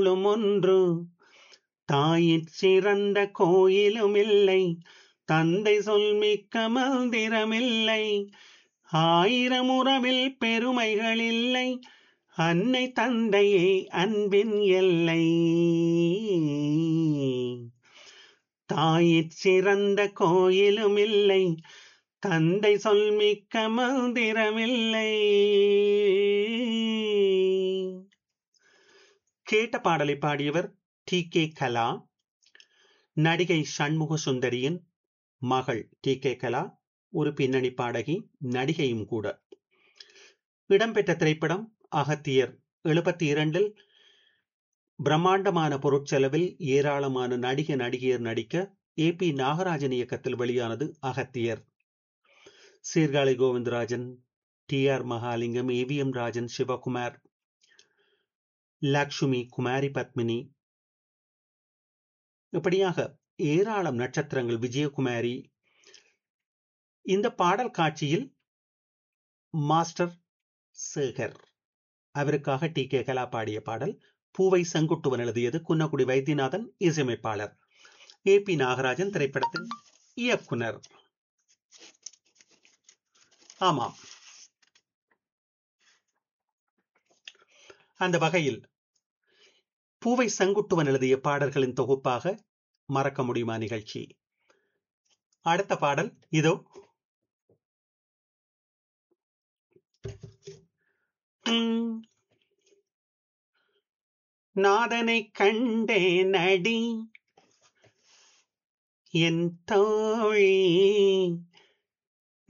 கோயிலும் ஒன்று தாயிற் சிறந்த கோயிலும் இல்லை தந்தை சொல் மிக்க மந்திரமில்லை ஆயிரம் உறவில் பெருமைகள் இல்லை அன்னை தந்தையே அன்பின் எல்லை தாயிற் சிறந்த கோயிலும் இல்லை தந்தை சொல் மிக்க மந்திரமில்லை கேட்ட பாடலை பாடியவர் டி கே கலா நடிகை சண்முக சுந்தரியின் மகள் டி கே கலா ஒரு பின்னணி பாடகி நடிகையும் கூட இடம்பெற்ற திரைப்படம் அகத்தியர் எழுபத்தி இரண்டில் பிரம்மாண்டமான பொருட்செலவில் ஏராளமான நடிக நடிகையர் நடிக்க ஏ பி நாகராஜன் இயக்கத்தில் வெளியானது Agathiyar Sirkazhi Govindarajan T R Mahalingam A V M Rajan Sivakumar Lakshmi Kumari Padmini இப்படியாக ஏராளம் நட்சத்திரங்கள் விஜயகுமாரி இந்த பாடல் காட்சியில் மாஸ்டர் சேகர் அவருக்காக டி கே கலா பாடிய பாடல் பூவை செங்குட்டுவன் எழுதியது குன்னக்குடி வைத்தியநாதன் இசையமைப்பாளர் ஏ பி நாகராஜன் திரைப்படத்தின் இயக்குனர் ஆமாம் அந்த வகையில் பூவை செங்குட்டுவன் எழுதிய பாடல்களின் தொகுப்பாக மறக்க முடியுமா நிகழ்ச்சி அடுத்த பாடல் இதோ நாதனை கண்டே நடி என் தோழி